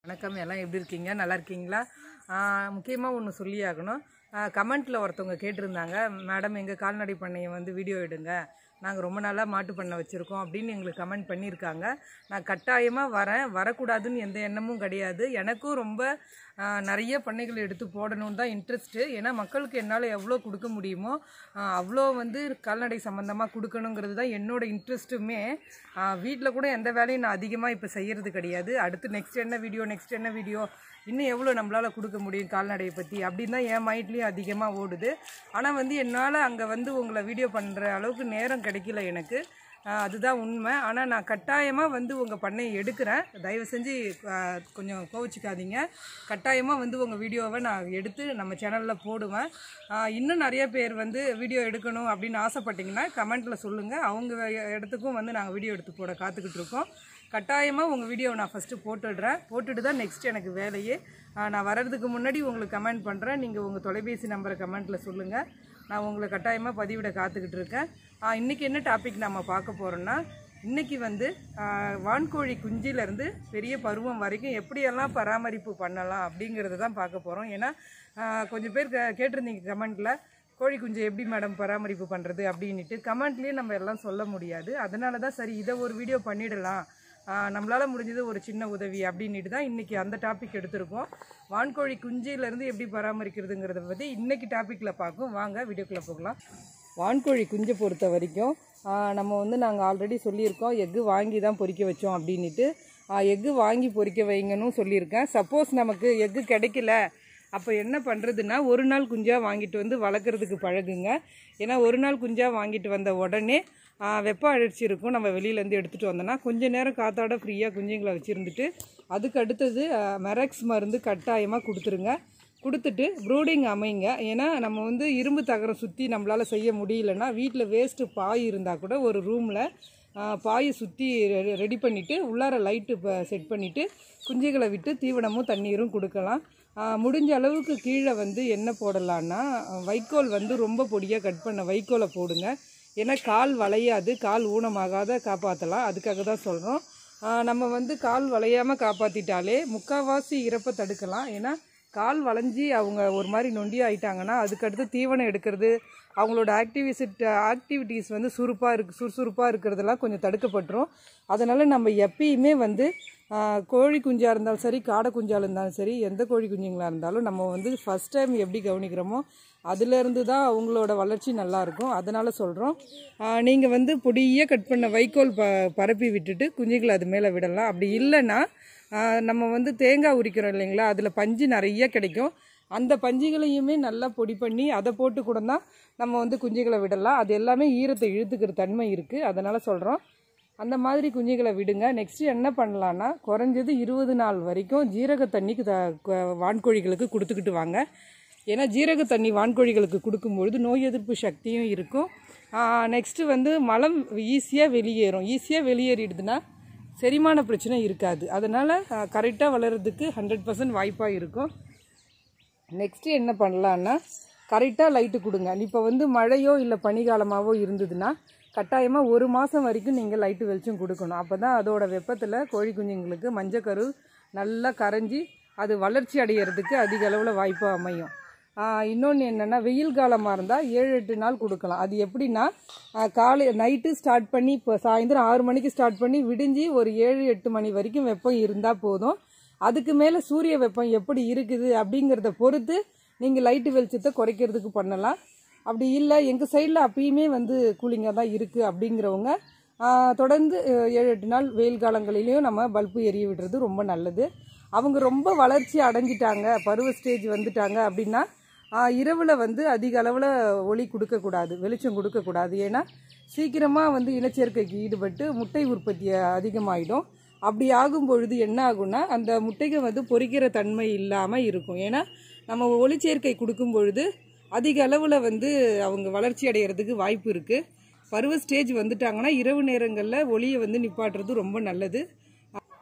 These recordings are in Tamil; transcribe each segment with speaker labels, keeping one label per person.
Speaker 1: வணக்கம் எல்லாம் எப்படி இருக்கீங்க நல்லா இருக்கீங்களா முக்கியமாக ஒன்று சொல்லி ஆகணும் கமெண்ட்டில் ஒருத்தவங்க கேட்டிருந்தாங்க மேடம் எங்கள் கால்நடை பண்ணையை வந்து வீடியோ எடுங்க நாங்கள் ரொம்ப நாளாக மாட்டு பண்ணை வச்சுருக்கோம் அப்படின்னு எங்களுக்கு கமெண்ட் பண்ணியிருக்காங்க நான் கட்டாயமாக வரேன் வரக்கூடாதுன்னு எந்த எண்ணமும் கிடையாது எனக்கும் ரொம்ப ஆ, நிறைய பண்ணைகள் எடுத்து போடணும்னு தான் இன்ட்ரெஸ்ட்டு ஏன்னா மக்களுக்கு என்னால் எவ்வளோ கொடுக்க முடியுமோ ஆ, அவ்வளோ வந்து கால்நடை சம்மந்தமாக கொடுக்கணுங்கிறது தான் என்னோட இன்ட்ரெஸ்ட்டுமே வீட்டில் கூட எந்த வேலையும் நான் அதிகமாக இப்போ செய்கிறது கிடையாது அடுத்து நெக்ஸ்ட் என்ன வீடியோ நெக்ஸ்ட் என்ன வீடியோ இன்னும் எவ்வளோ நம்மளால் கொடுக்க முடியும் கால்நடையை பற்றி அப்படின்னு தான் என் மைண்ட்லேயும் அதிகமாக ஓடுது ஆனால் வந்து என்னால் அங்கே வந்து உங்களை வீடியோ பண்ணுற அளவுக்கு நேரம் கிடைக்கல எனக்கு ஆஹ் அதுதான் உண்மை ஆனால் நான் கட்டாயமாக வந்து உங்கள் பண்ணையை எடுக்கிறேன் தயவு செஞ்சு ஆஹ் கொஞ்சம் கோவிச்சிக்காதீங்க கட்டாயமாக வந்து உங்கள் வீடியோவை நான் எடுத்து நம்ம சேனலில் போடுவேன் ஆஹ் இன்னும் நிறைய பேர் வந்து வீடியோ எடுக்கணும் அப்படின்னு ஆசைப்பட்டீங்கன்னா கமெண்ட்டில் சொல்லுங்கள் அவங்க இடத்துக்கும் வந்து நாங்கள் வீடியோ எடுத்து போட காத்துக்கிட்டு இருக்கோம் கட்டாயமாக உங்கள் வீடியோவை நான் ஃபஸ்ட்டு போட்டுடுறேன் போட்டுட்டு தான் நெக்ஸ்ட் எனக்கு வேலையே ஆஹ் நான் வர்றதுக்கு முன்னாடி உங்களுக்கு கமெண்ட் பண்ணுறேன் நீங்கள் உங்கள் தொலைபேசி நம்பரை கமெண்ட்டில் சொல்லுங்கள் நான் உங்களை கட்டாயமாக பதிவிட காத்துக்கிட்டு இருக்கேன் ஆஹ் இன்னைக்கு என்ன டாபிக் நம்ம பார்க்க போகிறோன்னா இன்னைக்கு வந்து ஆஹ் வான்கோழி குஞ்சிலேருந்து பெரிய பருவம் வரைக்கும் எப்படியெல்லாம் பராமரிப்பு பண்ணலாம் அப்படிங்கிறத தான் பார்க்க போகிறோம் ஏன்னா ஆஹ் கொஞ்சம் பேர் கே- கேட்டிருந்தீங்க கமெண்ட்டில் கோழி குஞ்சை எப்படி மேடம் பராமரிப்பு பண்ணுறது அப்படின்ட்டு கமெண்ட்லேயே நம்ம எல்லாம் சொல்ல முடியாது அதனால தான் சரி இதை ஒரு வீடியோ பண்ணிடலாம் நம்மளால் முடிஞ்சது ஒரு சின்ன உதவி அப்படின்ட்டு தான் இன்றைக்கி அந்த டாபிக் எடுத்திருக்கோம் வான்கோழி குஞ்சிலேருந்து எப்படி பராமரிக்கிறதுங்கிறத பற்றி இன்றைக்கி டாப்பிக்கில் பார்க்கும் வாங்க வீடியோக்குள்ளே போகலாம் வான்கோழி குஞ்சை பொறுத்த வரைக்கும் ஆ, நம்ம வந்து நாங்கள் ஆல்ரெடி சொல்லியிருக்கோம் எக்கு வாங்கி தான் பொரிக்க வச்சோம் அப்படின்ட்டு எக்கு வாங்கி பொரிக்க வைங்கன்னு சொல்லியிருக்கேன் சப்போஸ் நமக்கு எக்கு கிடைக்கல அப்போ என்ன பண்ணுறதுன்னா ஒரு நாள் குஞ்சாக வாங்கிட்டு வந்து வளர்க்குறதுக்கு பழகுங்க ஏன்னா ஒரு நாள் குஞ்சாக வாங்கிட்டு வந்த உடனே ஆ, வெப்பம் அழற்சி இருக்கும் நம்ம வெளியிலேருந்து எடுத்துகிட்டு வந்தோம்னா கொஞ்ச நேரம் காத்தோட ஃப்ரீயாக குஞ்சுங்களை வச்சுருந்துட்டு அதுக்கு அடுத்தது மெரக்ஸ் மருந்து கட்டாயமாக கொடுத்துருங்க கொடுத்துட்டு ப்ரூடிங் அமைங்க ஏன்னா நம்ம வந்து இரும்பு தகரம் சுற்றி நம்மளால் செய்ய முடியலன்னா வீட்டில் வேஸ்ட்டு பாய் இருந்தால் கூட ஒரு ரூமில் பாயை சுற்றி ரெடி பண்ணிவிட்டு உள்ளார லைட்டு செட் பண்ணிவிட்டு குஞ்சுகளை விட்டு தீவனமும் தண்ணீரும் கொடுக்கலாம் ஆ, முடிஞ்ச அளவுக்கு கீழே வந்து என்ன போடலான்னா வைக்கோல் வந்து ரொம்ப பொடியாக கட் பண்ண வைக்கோலை போடுங்க ஏன்னா கால் வளையாது கால் ஊனமாகாத காப்பாற்றலாம் அதுக்காக தான் சொல்கிறோம் நம்ம வந்து கால் வளையாமல் காப்பாற்றிட்டாலே முக்கால்வாசி இறப்பை தடுக்கலாம் ஏன்னா கால் வளைஞ்சி அவங்க ஒரு மாதிரி நொண்டி ஆயிட்டாங்கன்னா அதுக்கடுத்து தீவனம் எடுக்கிறது அவங்களோட ஆக்டிவிசிட் ஆக்டிவிட்டீஸ் வந்து சுறுப்பாக இருக்கு சுறுசுறுப்பாக இருக்கிறதெல்லாம் கொஞ்சம் தடுக்கப்பட்டுரும் அதனால் நம்ம எப்பயுமே வந்து ஆஹ், கோழி குஞ்சாக இருந்தாலும் சரி காடை குஞ்சாக இருந்தாலும் சரி எந்த கோழி குஞ்சுங்களாக இருந்தாலும் நம்ம வந்து ஃபஸ்ட் டைம் எப்படி கவனிக்கிறோமோ அதுலேருந்து தான் அவங்களோட வளர்ச்சி நல்லா இருக்கும் அதனால் சொல்கிறோம் நீங்கள் வந்து பொடியாக கட் பண்ண வைக்கோல் ப பரப்பி விட்டுட்டு குஞ்சுகளை அது மேலே விடலாம் அப்படி இல்லைன்னா ஆஹ் நம்ம வந்து தேங்காய் உரிக்கிறோம் இல்லைங்களா அதில் பஞ்சு நிறைய கிடைக்கும் அந்த பஞ்சுகளையுமே நல்லா பொடி பண்ணி அதை போட்டு கூட தான் நம்ம வந்து குஞ்சுகளை விடலாம் அது எல்லாமே ஈரத்தை இழுத்துக்கிற தன்மை இருக்குது அதனால் சொல்கிறோம் அந்த மாதிரி குஞ்சுகளை விடுங்க நெக்ஸ்ட் என்ன பண்ணலான்னா குறைஞ்சது இருபது நாள் வரைக்கும் ஜீரக தண்ணிக்கு த கு- வான்கோழிகளுக்கு கொடுத்துக்கிட்டு வாங்க ஏன்னா ஜீரக தண்ணி வான்கோழிகளுக்கு கொடுக்கும்பொழுது நோய் எதிர்ப்பு சக்தியும் இருக்கும் நெக்ஸ்ட்டு வந்து மலம் ஈஸியாக வெளியேறும் ஈஸியாக வெளியேறிடுதுன்னா செரிமான பிரச்சனை இருக்காது அதனால் கரெக்டாக வளர்கிறதுக்கு ஹண்ட்ரட் பர்சன்ட் வாய்ப்பாக இருக்கும் நெக்ஸ்ட்டு என்ன பண்ணலான்னா கரெக்டாக லைட்டு கொடுங்க இப்போ வந்து மழையோ இல்லை பனிகாலமாவோ இருந்ததுன்னா கட்டாயமாக ஒரு மாதம் வரைக்கும் நீங்கள் லைட்டு வெளிச்சம் கொடுக்கணும் அப்போ தான் அதோட வெப்பத்தில் கோழி குஞ்சுங்களுக்கு மஞ்சக்கரு நல்லா கரைஞ்சி அது வளர்ச்சி அடையிறதுக்கு அதிக அளவில் வாய்ப்பு அமையும் இன்னொன்று என்னென்னா வெயில் காலமாக இருந்தால் ஏழு எட்டு நாள் கொடுக்கலாம் அது எப்படின்னா ஆஹ் காலை நைட்டு ஸ்டார்ட் பண்ணி இப்போ சாயந்தரம் ஆறு மணிக்கு ஸ்டார்ட் பண்ணி விடிஞ்சு ஒரு ஏழு எட்டு மணி வரைக்கும் வெப்பம் இருந்தால் போதும் அதுக்கு மேலே சூரிய வெப்பம் எப்படி இருக்குது அப்படிங்கிறத பொறுத்து நீங்கள் லைட்டு வெளிச்சத்தை குறைக்கிறதுக்கு பண்ணலாம் அப்படி இல்லை எங்கள் சைடில் அப்பயுமே வந்து கூலிங்காக தான் இருக்குது அப்படிங்கிறவங்க ஆஹ், தொடர்ந்து அஹ், ஏழு எட்டு நாள் வெயில் காலங்களிலையும் நம்ம பல்பு எரிய விடுறது ரொம்ப நல்லது அவங்க ரொம்ப வளர்ச்சி அடைஞ்சிட்டாங்க பருவ ஸ்டேஜ் வந்துட்டாங்க அப்படின்னா இரவில் வந்து அதிக அளவில் ஒளி கொடுக்கக்கூடாது வெளிச்சம் கொடுக்கக்கூடாது ஏன்னா சீக்கிரமாக வந்து இனச்சேர்க்கைக்கு ஈடுபட்டு முட்டை உற்பத்தி அதிகமாகிடும் அப்படி ஆகும் பொழுது என்ன ஆகும்னா அந்த முட்டைகள் வந்து பொரிக்கிற தன்மை இல்லாமல் இருக்கும் ஏன்னா நம்ம ஒளிச்சேர்க்கை கொடுக்கும் பொழுது அதிக அளவில் வந்து அவங்க வளர்ச்சி அடைகிறதுக்கு வாய்ப்பு இருக்குது பருவ ஸ்டேஜ் வந்துட்டாங்கன்னா இரவு நேரங்களில் ஒளியை வந்து நிப்பாட்டுறது ரொம்ப நல்லது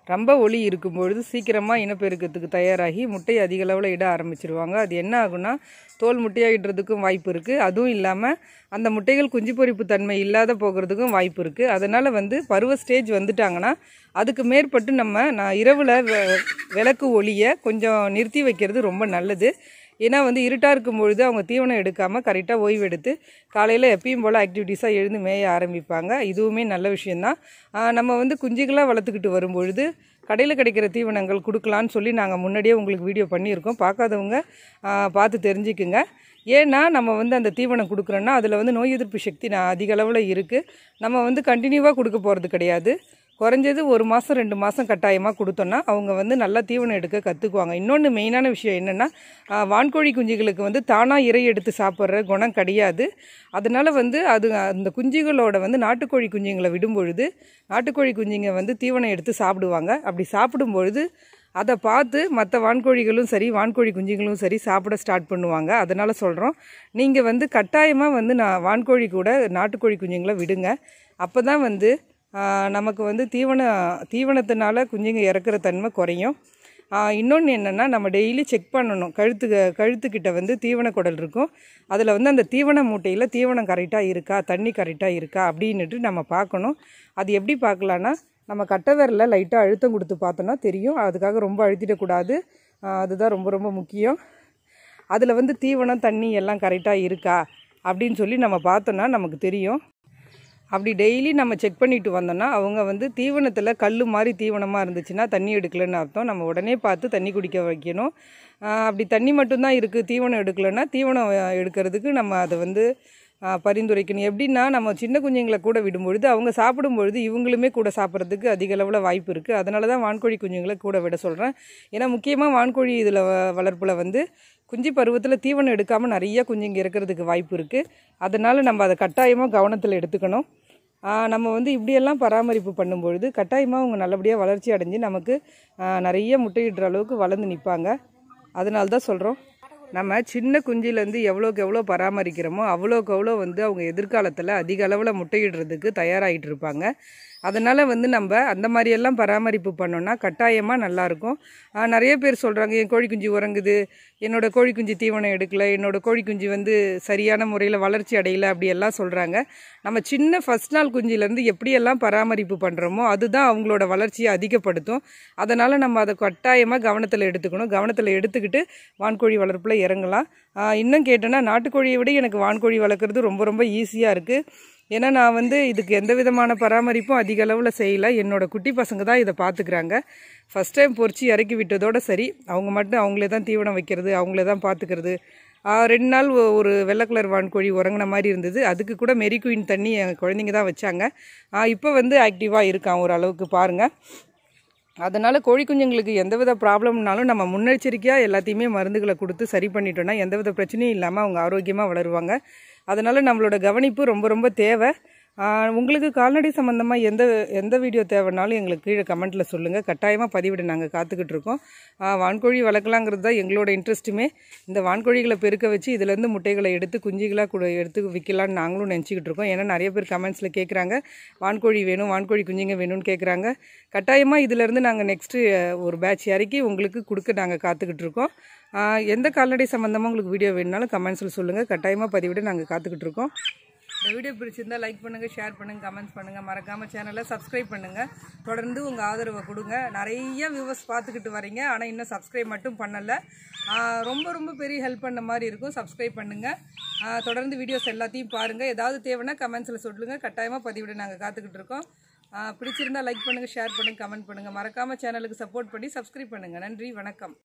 Speaker 1: ரொம்ப ஒளி இருக்கும் பொழுது சீக்கிரமாக இனப்பெருக்கத்துக்கு தயாராகி முட்டையை அதிக அளவில் இட ஆரம்பிச்சிருவாங்க அது என்ன ஆகும்னா தோல் முட்டையாகிடுறதுக்கும் வாய்ப்பு இருக்குது அதுவும் இல்லாமல் அந்த முட்டைகள் குஞ்சு பொரிப்பு தன்மை இல்லாத போகிறதுக்கும் வாய்ப்பு இருக்குது அதனால் வந்து பருவ ஸ்டேஜ் வந்துட்டாங்கன்னா அதுக்கு மேற்பட்டு நம்ம நான் இரவில் விளக்கு ஒளியை கொஞ்சம் நிறுத்தி வைக்கிறது ரொம்ப நல்லது ஏன்னா வந்து இருட்டாக இருக்கும் பொழுது அவங்க தீவனம் எடுக்காமல் கரெக்டாக ஓய்வு எடுத்து காலையில் எப்பயும் போல் ஆக்டிவிட்டீஸாக எழுந்து மேய ஆரம்பிப்பாங்க இதுவுமே நல்ல விஷயந்தான் ஆஹ் நம்ம வந்து குஞ்சுகளாக வளர்த்துக்கிட்டு வரும்பொழுது கடையில் கிடைக்கிற தீவனங்கள் கொடுக்கலான்னு சொல்லி நாங்கள் முன்னாடியே உங்களுக்கு வீடியோ பண்ணியிருக்கோம் பார்க்காதவங்க ஆஹ் பார்த்து தெரிஞ்சுக்குங்க ஏன்னா நம்ம வந்து அந்த தீவனம் கொடுக்குறோன்னா அதில் வந்து நோய் எதிர்ப்பு சக்தி நான் அதிக அளவில் இருக்குது நம்ம வந்து கண்டினியூவாக கொடுக்க போகிறது கிடையாது குறைஞ்சது ஒரு மாதம் ரெண்டு மாதம் கட்டாயமாக கொடுத்தோன்னா அவங்க வந்து நல்லா தீவனம் எடுக்க கற்றுக்குவாங்க இன்னொன்று மெயினான விஷயம் என்னென்னா வான்கோழி குஞ்சுகளுக்கு வந்து தானாக இறை எடுத்து சாப்பிட்ற குணம் கிடையாது அதனால் வந்து அது அந்த குஞ்சுகளோட வந்து நாட்டுக்கோழி குஞ்சுங்களை விடும் பொழுது நாட்டுக்கோழி குஞ்சுங்க வந்து தீவனம் எடுத்து சாப்பிடுவாங்க அப்படி சாப்பிடும் பொழுது அதை பார்த்து மற்ற வான்கோழிகளும் சரி வான்கோழி குஞ்சுங்களும் சரி சாப்பிட ஸ்டார்ட் பண்ணுவாங்க அதனால் சொல்கிறோம் நீங்கள் வந்து கட்டாயமாக வந்து நான் வான்கோழி கூட நாட்டுக்கோழி குஞ்சுங்களை விடுங்க அப்போ தான் வந்து ஆஹ், நமக்கு வந்து தீவன தீவனத்தினால குஞ்சுங்க இறக்குற தன்மை குறையும் இன்னொன்று என்னென்னா நம்ம டெய்லி செக் பண்ணணும் கழுத்து கழுத்துக்கிட்ட வந்து தீவன குடல் இருக்கும் அதில் வந்து அந்த தீவன மூட்டையில் தீவனம் கரெக்டாக இருக்கா தண்ணி கரெக்டாக இருக்கா அப்படின்னுட்டு நம்ம பார்க்கணும் அது எப்படி பார்க்கலான்னா நம்ம கட்டை விரலில் லைட்டாக அழுத்தம் கொடுத்து பார்த்தோன்னா தெரியும் அதுக்காக ரொம்ப அழுத்திடக்கூடாது ஆஹ் அதுதான் ரொம்ப ரொம்ப முக்கியம் அதில் வந்து தீவனம் தண்ணி எல்லாம் கரெக்டாக இருக்கா அப்படின்னு சொல்லி நம்ம பார்த்தோன்னா நமக்கு தெரியும் அப்படி டெய்லி நம்ம செக் பண்ணிட்டு வந்தோம்னா அவங்க வந்து தீவனத்தில் கல் மாதிரி தீவனமாக இருந்துச்சுன்னா தண்ணி எடுக்கலைன்னு அர்த்தம் நம்ம உடனே பார்த்து தண்ணி குடிக்க வைக்கணும் ஆஹ் அப்படி தண்ணி மட்டும்தான் இருக்குது தீவனம் எடுக்கலைன்னா தீவனம் அஹ், எடுக்கிறதுக்கு நம்ம அதை வந்து ஆஹ், பரிந்துரைக்கணும் எப்படின்னா நம்ம சின்ன குஞ்சுங்களை கூட விடும்பொழுது அவங்க சாப்பிடும்பொழுது இவங்களுமே கூட சாப்பிட்றதுக்கு அதிக அளவில் வாய்ப்பு இருக்குது அதனால தான் வான்கோழி குஞ்சுங்களை கூட விட சொல்கிறேன் ஏன்னா முக்கியமாக வான்கோழி இதில் வளர்ப்பில் வந்து குஞ்சு பருவத்தில் தீவனம் எடுக்காமல் நிறைய குஞ்சுங்க இருக்கிறதுக்கு வாய்ப்பு இருக்குது அதனால் நம்ம அதை கட்டாயமாக கவனத்தில் எடுத்துக்கணும் ஆஹ் நம்ம வந்து இப்படியெல்லாம் பராமரிப்பு பண்ணும்பொழுது கட்டாயமாக அவங்க நல்லபடியாக வளர்ச்சி அடைஞ்சு நமக்கு ஆஹ் நிறைய முட்டையிடுற அளவுக்கு வளர்ந்து நிற்பாங்க அதனால தான் சொல்கிறோம் நம்ம சின்ன குஞ்சிலேருந்து எவ்வளோக்கு எவ்வளோ பராமரிக்கிறோமோ அவ்வளோக்கு அவ்வளோ வந்து அவங்க எதிர்காலத்தில் அதிக அளவில் முட்டையிடுறதுக்கு தயாராகிட்டு இருப்பாங்க அதனால் வந்து நம்ம அந்த மாதிரியெல்லாம் பராமரிப்பு பண்ணோன்னா கட்டாயமாக நல்லாயிருக்கும் ஆஹ் நிறைய பேர் சொல்கிறாங்க என் கோழி குஞ்சு உறங்குது என்னோட கோழி குஞ்சு தீவனம் எடுக்கல என்னோட கோழி குஞ்சு வந்து சரியான முறையில் வளர்ச்சி அடையல அப்படி எல்லாம் சொல்கிறாங்க நம்ம சின்ன ஃபஸ்ட் நாள் குஞ்சிலேருந்து எப்படியெல்லாம் பராமரிப்பு பண்ணுறோமோ அதுதான் அவங்களோட வளர்ச்சியை அதிகப்படுத்தும் அதனால் நம்ம அதை கட்டாயமாக கவனத்தில் எடுத்துக்கணும் கவனத்தில் எடுத்துக்கிட்டு வான்கோழி வளர்ப்பில் இறங்கலாம் ஆஹ் இன்னும் கேட்டோன்னா நாட்டுக்கோழியை விட எனக்கு வான்கோழி வளர்க்குறது ரொம்ப ரொம்ப ஈஸியாக இருக்குது ஏன்னா நான் வந்து இதுக்கு எந்த விதமான பராமரிப்பும் அதிக அளவில் செய்யலை என்னோட குட்டி பசங்க தான் இதை பார்த்துக்கிறாங்க ஃபஸ்ட் டைம் பொறிச்சு இறக்கி விட்டதோட சரி அவங்க மட்டும் அவங்களே தான் தீவனம் வைக்கிறது அவங்களே தான் பார்த்துக்கிறது ஆஹ் ரெண்டு நாள் ஒ- ஒரு வெள்ளை கலர் வான்கோழி உறங்கின மாதிரி இருந்தது அதுக்கு கூட மெரி குயின் தண்ணி என் குழந்தைங்க தான் வச்சாங்க இப்போ வந்து ஆக்டிவாக இருக்கான் ஓரளவுக்கு பாருங்கள் அதனால் கோழி குஞ்சுங்களுக்கு எந்தவித ப்ராப்ளம்னாலும் நம்ம முன்னெச்சரிக்கையாக எல்லாத்தையுமே மருந்துகளை கொடுத்து சரி பண்ணிட்டோம்னா எந்தவித பிரச்சனையும் இல்லாமல் அவங்க ஆரோக்கியமாக வளருவாங்க அதனால் நம்மளோட கவனிப்பு ரொம்ப ரொம்ப தேவை ஆஹ் உங்களுக்கு கால்நடை சம்மந்தமாக எந்த எந்த வீடியோ தேவைனாலும் எங்களுக்கு கீழே கமெண்ட்டில் சொல்லுங்கள் கட்டாயமாக பதிவிட நாங்கள் காத்துக்கிட்டு இருக்கோம் ஆஹ் வான்கோழி வளர்க்கலாங்கிறது தான் எங்களோட இன்ட்ரெஸ்ட்டுமே இந்த வான்கோழிகளை பெருக்க வச்சு இதுலேருந்து முட்டைகளை எடுத்து குஞ்சுகளாக கூட எடுத்து விற்கலான்னு நாங்களும் நினச்சிக்கிட்டு இருக்கோம் ஏன்னா நிறைய பேர் கமெண்ட்ஸில் கேட்குறாங்க வான்கோழி வேணும் வான்கோழி குஞ்சுங்க வேணும்னு கேட்குறாங்க கட்டாயமாக இதிலேருந்து நாங்கள் நெக்ஸ்ட்டு ஒரு பேட்ச் இறக்கி உங்களுக்கு கொடுக்க நாங்கள் காத்துக்கிட்டு இருக்கோம் ஆஹ் எந்த கால்நடை சம்மந்தமாக உங்களுக்கு வீடியோ வேணுனாலும் கமெண்ட்ஸில் சொல்லுங்கள் கட்டாயமாக பதிவிட நாங்கள் காத்துக்கிட்டு இருக்கோம் இந்த வீடியோ பிடிச்சிருந்தா லைக் பண்ணுங்கள் ஷேர் பண்ணுங்கள் கமெண்ட்ஸ் பண்ணுங்கள் மறக்காமல் சேனலை சப்ஸ்கிரைப் பண்ணுங்கள் தொடர்ந்து உங்கள் ஆதரவை கொடுங்க நிறைய வியூவர்ஸ் பார்த்துக்கிட்டு வரீங்க ஆனால் இன்னும் சப்ஸ்கிரைப் மட்டும் பண்ணலை ஆஹ் ரொம்ப ரொம்ப பெரிய ஹெல்ப் பண்ண மாதிரி இருக்கும் சப்ஸ்கிரைப் பண்ணுங்கள் ஆஹ் தொடர்ந்து வீடியோஸ் எல்லாத்தையும் பாருங்கள் ஏதாவது தேவைன்னா கமெண்ட்ஸில் சொல்லுங்கள் கட்டாயமாக பதிவிட நாங்கள் காத்துக்கிட்டு இருக்கோம் ஆஹ் பிடிச்சிருந்தா லைக் பண்ணுங்கள் ஷேர் பண்ணுங்கள் கமெண்ட் பண்ணுங்கள் மறக்காமல் சேனலுக்கு சப்போர்ட் பண்ணி சப்ஸ்கிரைப் பண்ணுங்கள் நன்றி வணக்கம்